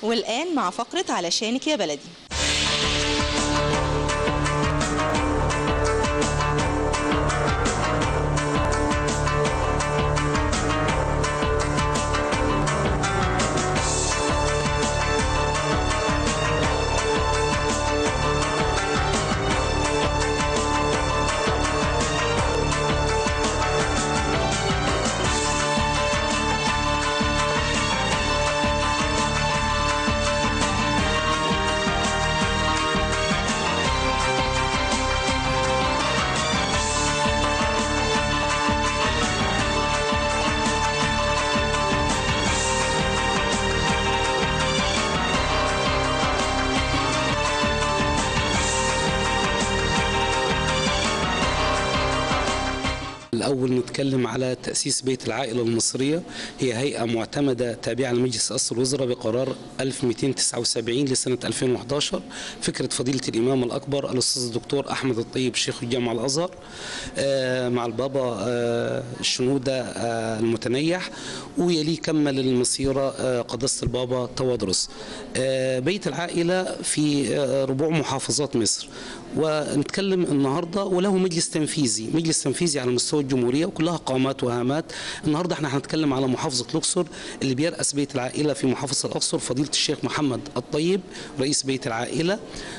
والآن مع فقرة علشانك يا بلدي الأول نتكلم على تأسيس بيت العائلة المصرية هي هيئة معتمدة تابعة لمجلس رئاسة الوزراء بقرار 1279 لسنة 2011 فكرة فضيلة الإمام الأكبر الأستاذ الدكتور أحمد الطيب شيخ الجامعة الأزهر آه، مع البابا آه، الشنودة آه، المتنيح ويليه كمل المسيرة آه، قداسة البابا توادرس آه، بيت العائلة في آه، ربوع محافظات مصر ونتكلم النهارده وله مجلس تنفيذي مجلس تنفيذي على مستوى الجمهوريه وكلها قامات وهامات النهارده احنا هنتكلم على محافظه الاقصر اللي بيرأس بيت العائله في محافظه الاقصر فضيله الشيخ محمد الطيب رئيس بيت العائله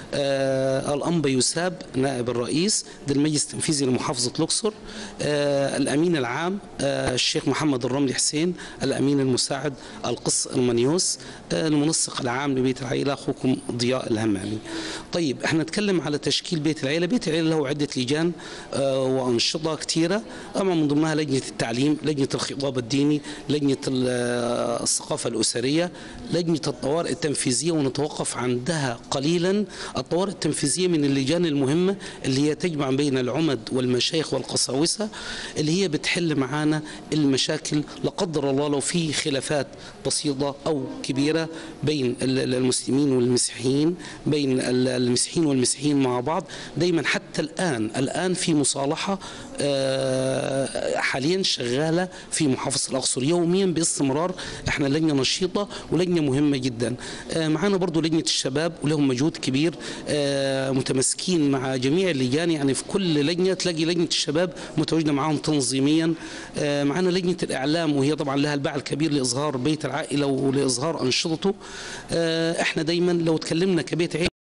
آه الانبا يساب نائب الرئيس ده المجلس التنفيذي لمحافظه الاقصر آه الامين العام آه الشيخ محمد الرملي حسين الامين المساعد القس المنيوس آه المنسق العام لبيت العائله اخوكم ضياء الهمامي طيب احنا نتكلم على تشكيل بيت العيله بيت العيله له عده لجان آه وانشطه كثيره اما من ضمنها لجنه التعليم لجنه الخطاب الديني لجنه ال- آه، الثقافه الاسريه لجنه الطوارئ التنفيذيه ونتوقف عندها قليلا الطوارئ التنفيذيه من اللجان المهمه اللي هي تجمع بين العمد والمشايخ والقساوسه اللي هي بتحل معانا المشاكل لا قدر الله لو في خلافات بسيطه او كبيره بين ال- ال- المسلمين والمسيحيين بين ال- المسيحيين والمسيحيين مع بعض دايما حتى الان الان في مصالحه آه، حاليا شغاله في محافظه الاقصر يوميا باستمرار احنا لجنه نشيطه ولجنه مهمه جدا آه، معانا برضو لجنه الشباب ولهم مجهود كبير آه، متماسكين مع جميع اللجان يعني في كل لجنه تلاقي لجنه الشباب متواجده معاهم تنظيميا آه، معانا لجنه الاعلام وهي طبعا لها الباع الكبير لاظهار بيت العائله ولاظهار انشطته آه، احنا دايما لو تكلمنا كبيت عيله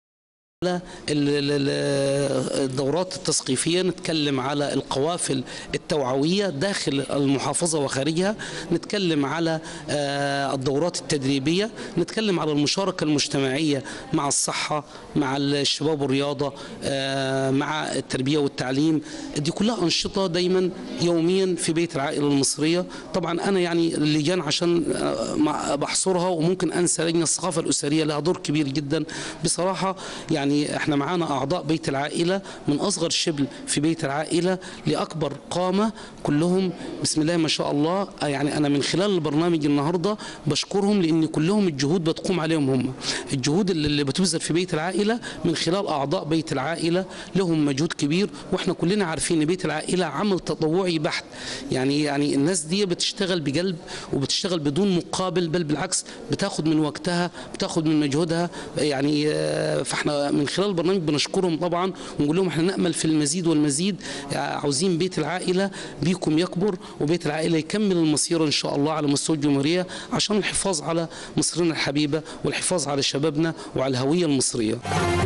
على ال- ال- ال- الدورات التثقيفية نتكلم على القوافل التوعوية داخل المحافظة وخارجها نتكلم على آه، الدورات التدريبية نتكلم على المشاركة المجتمعية مع الصحة مع الشباب والرياضة آه، مع التربية والتعليم دي كلها أنشطة دايما يوميا في بيت العائلة المصرية طبعا أنا يعني اللجان عشان آه، مع- بحصرها وممكن أنسى لجنة الثقافة الأسرية لها دور كبير جدا بصراحة يعني احنا معانا أعضاء بيت العائلة من أصغر شبل في بيت العائلة لأكبر قامة كلهم بسم الله ما شاء الله آه، يعني أنا من خلال البرنامج النهاردة بشكرهم لأن كلهم الجهود بتقوم عليهم هم الجهود اللي اللي بتبذل في بيت العائلة من خلال أعضاء بيت العائلة لهم مجهود كبير وإحنا كلنا عارفين إن بيت العائلة عمل تطوعي بحت يعني يعني الناس دي بتشتغل بقلب وبتشتغل بدون مقابل بل بالعكس بتاخد من وقتها بتاخد من مجهودها يعني آه، فاحنا من خلال البرنامج بنشكرهم طبعا ونقول لهم احنا نامل في المزيد والمزيد يعني عاوزين بيت العائله بيكم يكبر وبيت العائله يكمل المسيره ان شاء الله على مستوى الجمهوريه عشان الحفاظ على مصرنا الحبيبه والحفاظ على شبابنا وعلى الهويه المصريه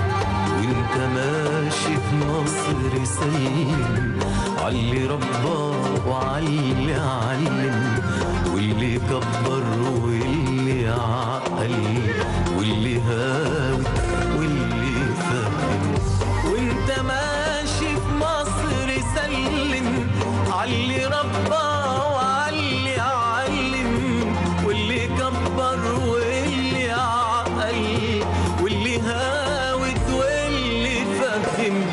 وانت ماشي في مصر سلم علي رباه وعلي علم واللي كبر واللي عقل واللي هاوي واللي فهم وانت ماشي في مصر سلم علي رباه وعلي علم واللي كبر واللي عقل واللي هاوت واللي فهم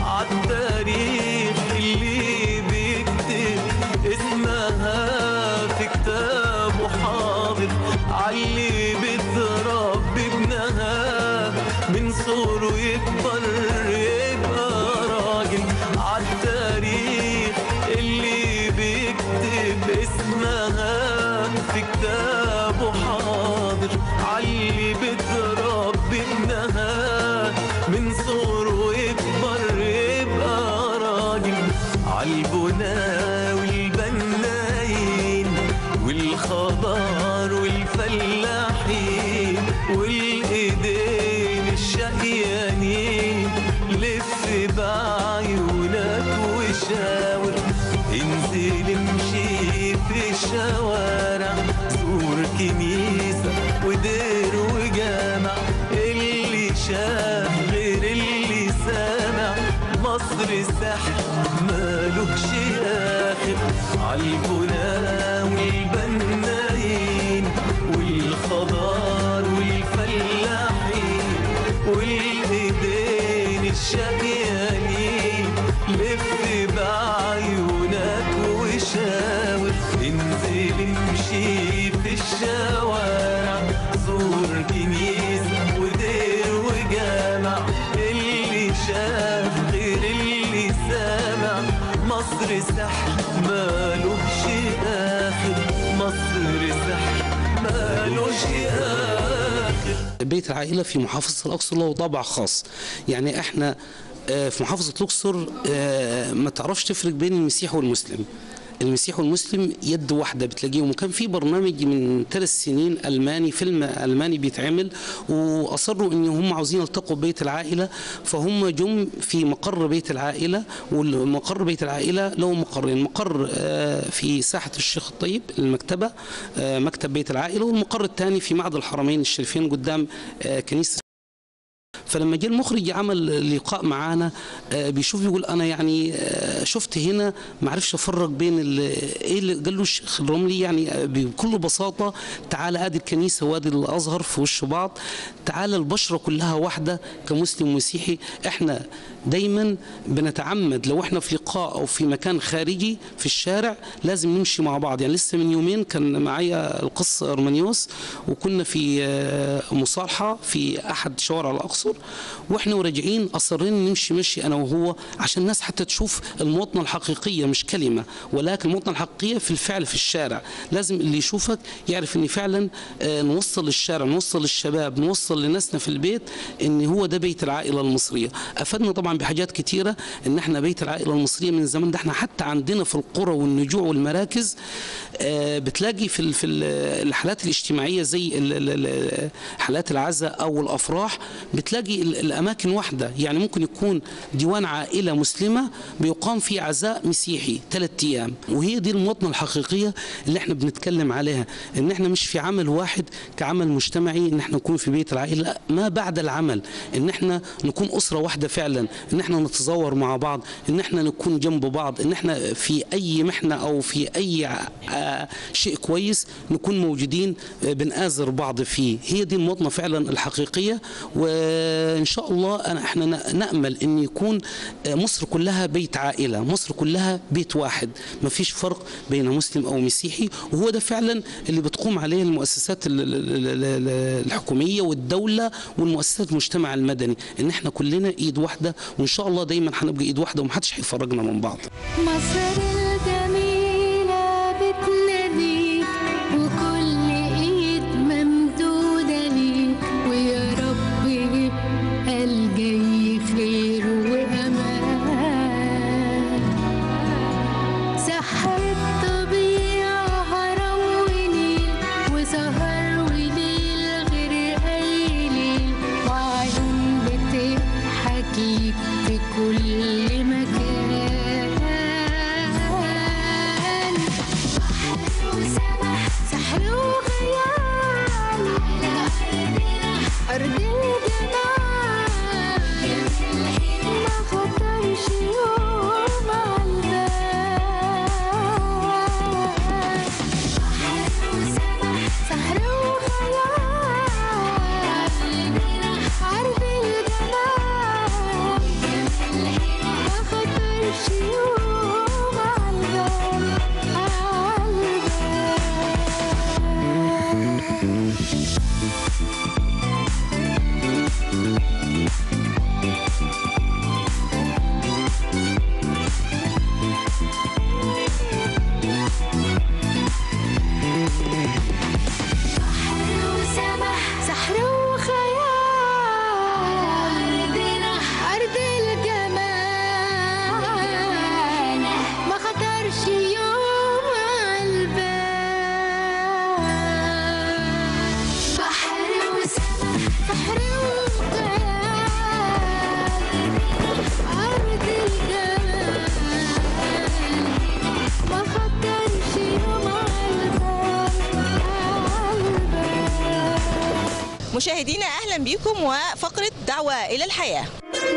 عالتاريخ اللي بيكتب اسمها في كتابه حاضر علي بتربي ابنها من صغره يكبر يبقى راجل عالتاريخ اللي بيكتب اسمها في كتابه حاضر عاللي بتربي ابنها من صغره يكبر يبقى راجل عالبنا والبنايين والخضار والفلاحين والايدين الشقيانين لف بعيونك وشاور انزل امشي في الشوارع زور كنيسة ودير وجامع اللي شاف غير اللي سامع مصر سحر مالوش آخر عالبنا والبنايين والخضار والفلاحين والايدين الشقيانين لف بعيونك وشاور انزل امشي في الشوارع زور كنيسة ودير وجامع اللي شاف غير اللي سامع مصر سحر مالوش آخر مصر سحر مالوش آخر بيت العائلة في محافظة الأقصر له طابع خاص يعني احنا آه، في محافظة الأقصر آه، ما تعرفش تفرق بين المسيح والمسلم المسيح والمسلم يد واحدة بتلاقيهم وكان في برنامج من ثلاث سنين ألماني فيلم ألماني بيتعمل وأصروا إن هم عاوزين يلتقوا ببيت العائلة فهم جم في مقر بيت العائلة والمقر بيت العائلة له مقرين مقر آه، في ساحة الشيخ الطيب المكتبة آه، مكتب بيت العائلة والمقر الثاني في معهد الحرمين الشريفين قدام آه، كنيسة فلما جه المخرج عمل لقاء معانا آه، بيشوف بيقول انا يعني آه، شفت هنا ما عرفش افرق بين ال- ايه اللي قال له الشيخ الرملي يعني آه، بكل بساطه تعالى ادي الكنيسه وادي الازهر في وش بعض تعالى البشره كلها واحده كمسلم ومسيحي احنا دايما بنتعمد لو احنا في لقاء او في مكان خارجي في الشارع لازم نمشي مع بعض يعني لسه من يومين كان معايا القس ارمانيوس وكنا في آه، مصالحه في احد شوارع الاقصر واحنا وراجعين اصرينا نمشي مشي انا وهو عشان الناس حتى تشوف المواطنه الحقيقيه مش كلمه ولكن المواطنه الحقيقيه في الفعل في الشارع لازم اللي يشوفك يعرف ان فعلا آه، نوصل للشارع نوصل للشباب نوصل لناسنا في البيت ان هو ده بيت العائله المصريه افدنا طبعا بحاجات كتيره ان احنا بيت العائله المصريه من زمان ده احنا حتى عندنا في القرى والنجوع والمراكز آه، بتلاقي في ال- في ال- الحالات الاجتماعيه زي ال- ال- ال- حالات العزاء او الافراح بتلاقي ال- الاماكن واحده يعني ممكن يكون ديوان عائله مسلمه بيقام فيه عزاء مسيحي ثلاث ايام وهي دي المواطنه الحقيقيه اللي احنا بنتكلم عليها ان احنا مش في عمل واحد كعمل مجتمعي ان احنا نكون في بيت العائله لا ما بعد العمل ان احنا نكون اسره واحده فعلا ان احنا نتزاور مع بعض ان احنا نكون جنب بعض ان احنا في اي محنه او في اي آه، شيء كويس نكون موجودين آه، بنآزر بعض فيه هي دي المواطنه فعلا الحقيقيه وان شاء الله أنا احنا ن- نامل ان يكون آه، مصر كلها بيت عائله مصر كلها بيت واحد ما فيش فرق بين مسلم او مسيحي وهو ده فعلا اللي بتقوم عليه المؤسسات ال- ال- ال- ال- الحكوميه والدوله والمؤسسات المجتمع المدني ان احنا كلنا ايد واحده وان شاء الله دايما هنبقى ايد واحده ومحدش هيفرجنا من بعض مصر الجميلة بتناديك وكل ايد ممدودة ليك ويا رب يبقى الجاي خير وأمان سحر الطبيعة هرم ونيل وسهر وليل غير أي ليل وعيون بتضحك ليك في كل مكان بحر وسمح سحر وخيال أرض الجمال ما خطرش يوم عالبال سحر وخيال عرض الجمال ما خطرش يوم عالبال عالبال بحر وسمح مشاهدينا أهلا بكم وفقرة دعوة إلى الحياة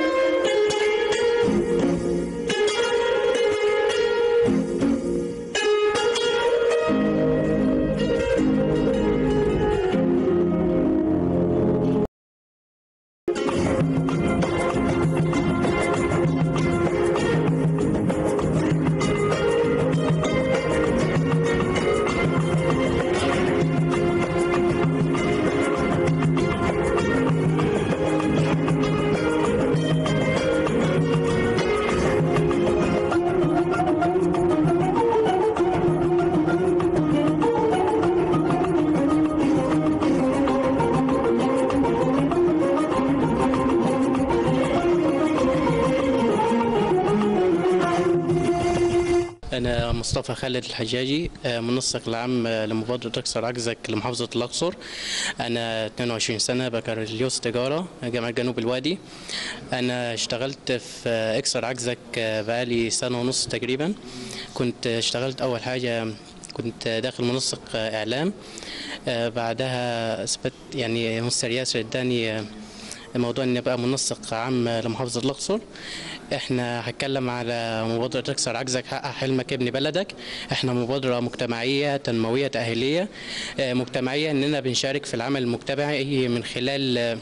أنا مصطفى خالد الحجاجي آه، منسق العام آه، لمبادرة أكثر عجزك لمحافظة الأقصر أنا 22 سنة بكالوريوس تجارة جامعة جنوب الوادي أنا اشتغلت في آه، أكثر عجزك آه، بقالي سنة ونص تقريبا كنت اشتغلت أول حاجة كنت داخل منسق آه، إعلام آه، بعدها أثبت يعني مستر ياسر اداني آه، موضوع اني ابقى منسق عام لمحافظه الاقصر احنا هتكلم على مبادره اكسر عجزك حقق حلمك ابن بلدك احنا مبادره مجتمعيه تنمويه تاهيليه آه، مجتمعيه اننا بنشارك في العمل المجتمعي من خلال آه،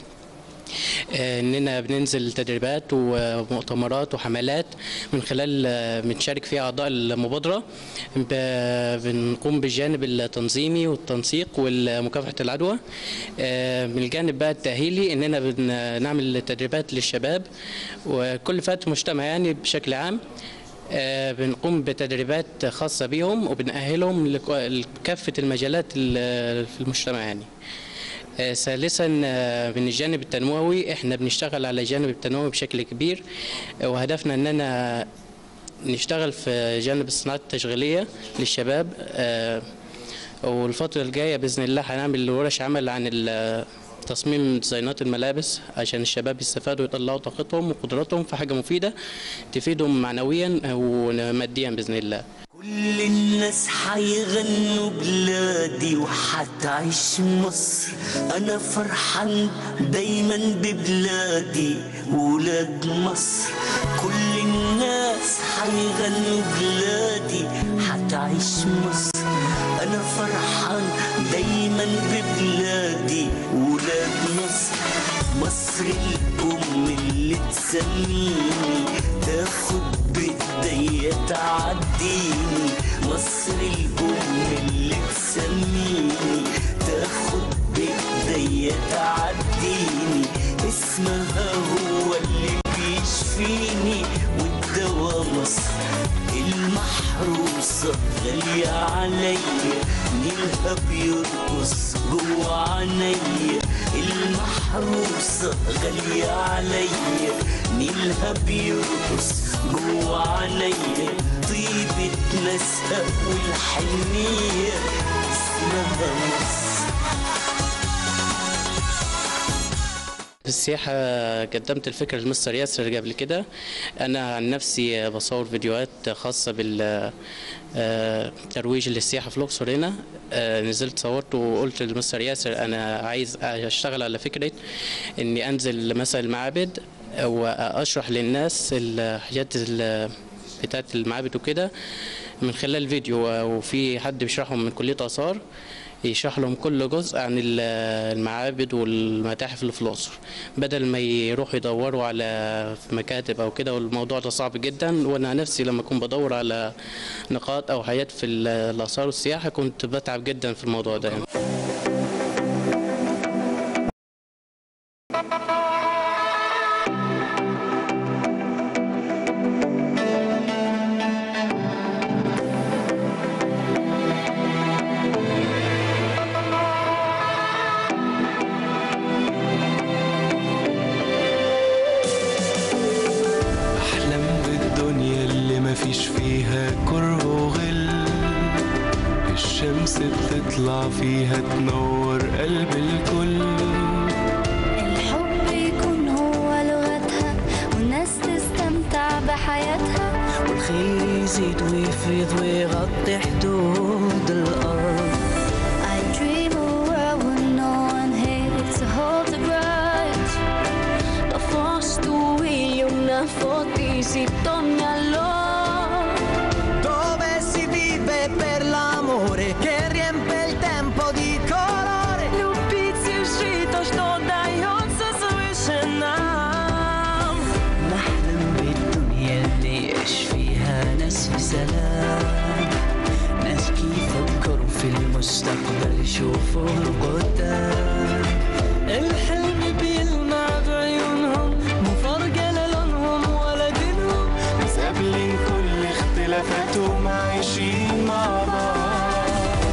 آه، اننا بننزل تدريبات ومؤتمرات وحملات من خلال آه، بنشارك فيها اعضاء المبادره ب- بنقوم بالجانب التنظيمي والتنسيق ومكافحه العدوى آه، من الجانب بقى التاهيلي اننا بنعمل تدريبات للشباب وكل فئات المجتمع يعني بشكل عام آه، بنقوم بتدريبات خاصة بيهم وبنأهلهم لك- لكافة المجالات ال- في المجتمع يعني آه، ثالثا آه، من الجانب التنموي احنا بنشتغل على الجانب التنموي بشكل كبير آه، وهدفنا اننا نشتغل في جانب الصناعات التشغيلية للشباب آه، والفترة الجاية بإذن الله هنعمل ورش عمل عن ال- تصميم ديزاينات الملابس عشان الشباب يستفادوا ويطلعوا طاقتهم وقدراتهم في حاجة مفيدة تفيدهم معنويا وماديا بإذن الله كل الناس حيغنوا بلادي وحتعيش مصر انا فرحان دايما ببلادي ولاد مصر كل الناس حيغنوا بلادي حتعيش مصر انا فرحان دايما ببلادي ولاد مصر مصر الام اللي تسميني تاخد بايديا تعديني مصر الام اللي تسميني تاخد بايديا تعديني اسمها هو اللي بيشفيني والدوا مصر المحروسة غالية عليا نيلها بيرقص جوا عينيا المحروسة غالية عليا نيلها بيرقص جوا عينيا طيبة ناسها والحنية اسمها مصر في السياحة قدمت الفكرة لمستر ياسر قبل كده أنا عن نفسي بصور فيديوهات خاصة بال آه، ترويج للسياحة في الأقصر هنا آه، نزلت صورت وقلت لمستر ياسر أنا عايز أشتغل على فكرة إني أنزل مثلا المعابد وأشرح للناس الحاجات ال- بتاعت المعابد وكده من خلال الفيديو وفي حد بيشرحهم من كلية آثار يشرح لهم كل جزء عن ال- المعابد والمتاحف اللي في الأقصر بدل ما يروحوا يدوروا على في مكاتب أو كده والموضوع ده صعب جدا وأنا نفسي لما أكون بدور على نقاط أو حاجات في ال- الآثار والسياحة كنت بتعب جدا في الموضوع ده يعني. أحلم بالدنيا اللي مفيش فيها كره وغل الشمس بتطلع فيها تنور قلب الكل الحب يكون هو لغتها والناس تستمتع بحياتها والخير يزيد ويفيض ويغطي حدود الأرض I dream a world where no one hates a whole si torni allora. Dove si vive per l'amore che riempie il tempo di colore. Любить жито, что дается свыше нам. نحلم بالدنيا اللي يعيش فيها ناس في سلام ناس يفكروا في المستقبل يشوفوا القدام الحلم بيلمع بعيونهم مو فارقة لا لونهم ولا دينهم ناس قابلين كل اختلافاتهم عايشين مع بعض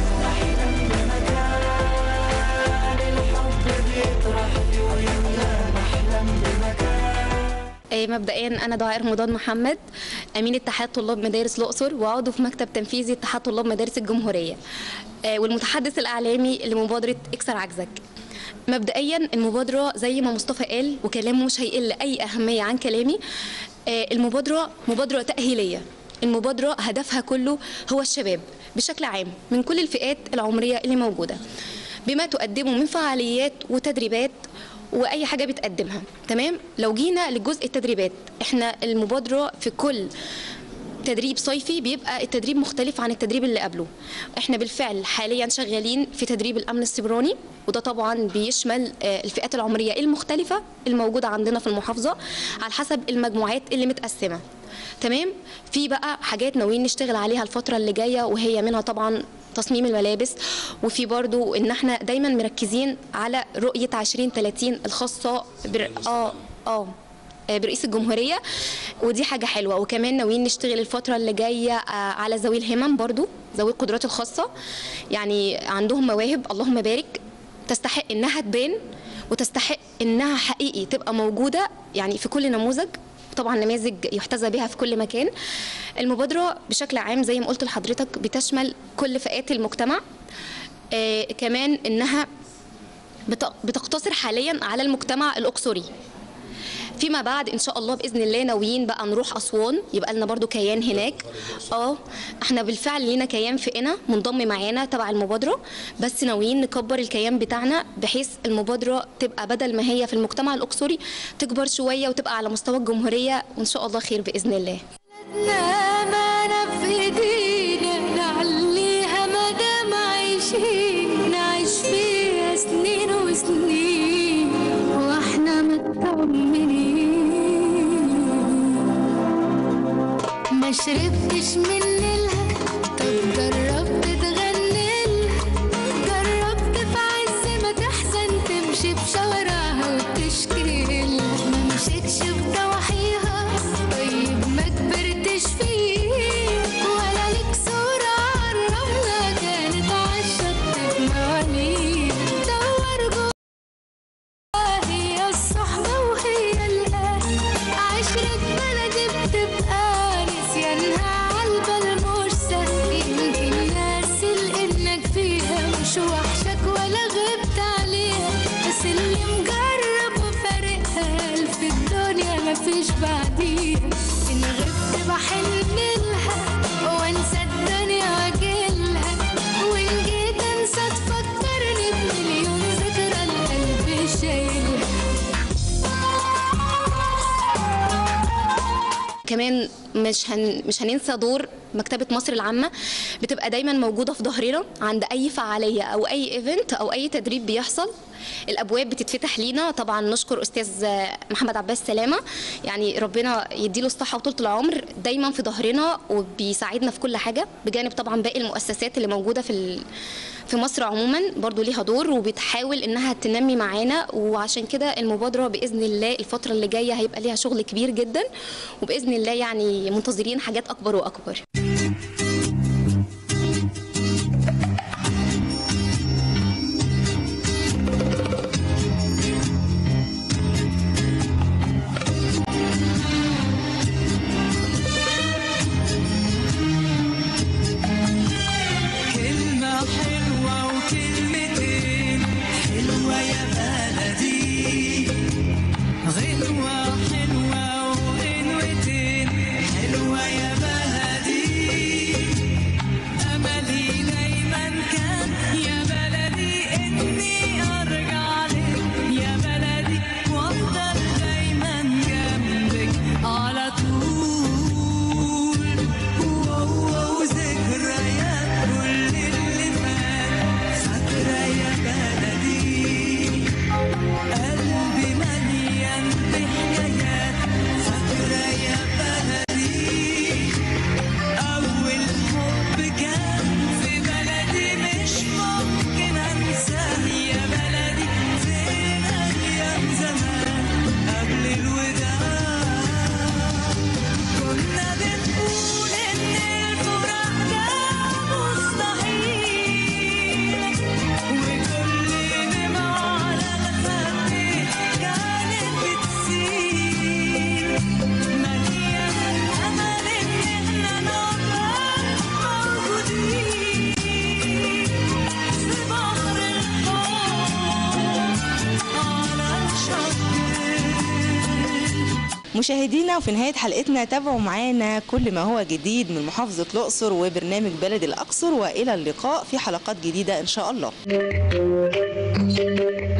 آه، مبدئيا انا دعاء رمضان محمد امين اتحاد طلاب مدارس الاقصر وعضو في مكتب تنفيذي اتحاد طلاب مدارس الجمهوريه آه، والمتحدث الاعلامي لمبادره اكسر عجزك مبدئيا المبادره زي ما مصطفى قال وكلامه مش هيقل اي اهميه عن كلامي آه، المبادره مبادره تاهيليه المبادره هدفها كله هو الشباب بشكل عام من كل الفئات العمريه اللي موجوده بما تقدمه من فعاليات وتدريبات واي حاجه بتقدمها تمام لو جينا لجزء التدريبات احنا المبادره في كل تدريب صيفي بيبقى التدريب مختلف عن التدريب اللي قبله احنا بالفعل حاليا شغالين في تدريب الامن السيبراني وده طبعا بيشمل آه، الفئات العمريه المختلفه الموجوده عندنا في المحافظه على حسب المجموعات اللي متقسمه تمام في بقى حاجات ناويين نشتغل عليها الفتره اللي جايه وهي منها طبعا تصميم الملابس وفي برضو ان احنا دايما مركزين على رؤيه 2030 الخاصه بر... اه اه آه، برئيس الجمهورية ودي حاجة حلوة وكمان ناويين نشتغل الفترة اللي جاية آه، على ذوي الهمم برضو ذوي القدرات الخاصة يعني عندهم مواهب اللهم بارك تستحق انها تبان وتستحق انها حقيقي تبقى موجودة يعني في كل نموذج طبعا نماذج يحتذى بها في كل مكان المبادرة بشكل عام زي ما قلت لحضرتك بتشمل كل فئات المجتمع آه كمان انها بت- بتقتصر حاليا على المجتمع الاقصري فيما بعد ان شاء الله باذن الله ناويين بقى نروح اسوان يبقى لنا برضو كيان هناك اه احنا بالفعل لينا كيان في قنا منضم معانا تبع المبادره بس ناويين نكبر الكيان بتاعنا بحيث المبادره تبقى بدل ما هي في المجتمع الاقصري تكبر شويه وتبقى على مستوى الجمهوريه وان شاء الله خير باذن الله أمانة في ايدينا نعليها مدام عايشين نعيش فيها سنين وسنين واحنا مطمنين ما شربتش من نيلها طب جربت تغني لها جربت في عز ما تحزن تمشي بشوارعها وتشكي لها ما مشيتش في ضواحيها طيب ما كبرتش فيه ولا ليك صورة عالرملة كانت عالشط في مواليد دور جواها هي الصحبة وهي الأهل عشرة بلدي بتبقى نسيانها عالبال مش سهل يمكن ناس انك فيها مش وحشك ولا غبت عليها بس اللي مجرب وفارقها ألف الدنيا مفيش بعديها إن غبت بحن لها وانسى الدنيا واجيلها وإن جيت انسى تفكرني بمليون ذكرى القلب شايلها كمان مش هن مش هننسى دور مكتبة مصر العامة بتبقى دايما موجودة في ظهرنا عند أي فعالية أو أي ايفنت أو أي تدريب بيحصل الأبواب بتتفتح لينا طبعا نشكر أستاذ محمد عباس سلامة يعني ربنا يديله الصحة وطولة العمر دايما في ظهرنا وبيساعدنا في كل حاجة بجانب طبعا باقي المؤسسات اللي موجودة في ال... في مصر عموما برضو ليها دور وبتحاول انها تنمي معانا وعشان كده المبادره باذن الله الفتره اللي جايه هيبقى ليها شغل كبير جدا وباذن الله يعني منتظرين حاجات اكبر واكبر كلمة حلوة وكلمتين حلوة يا بلدي غنوة حلوة وغنوتين حلوة يا بلدي قلبي مليان بحكايات فاكرة يا بلدي أول حب كان في بلدي مش ممكن أنساه يا بلدي فين أيام زمان قبل الوداع كنا بنقول إن الفراق ده مستحيل وكل دمعة على الخد كانت بتسيل مليان أمل إن إحنا نبقى موجودين في بحر الحب على الشطين مشاهدينا وفي نهاية حلقتنا تابعوا معانا كل ما هو جديد من محافظة الأقصر وبرنامج بلد الأقصر وإلى اللقاء في حلقات جديدة إن شاء الله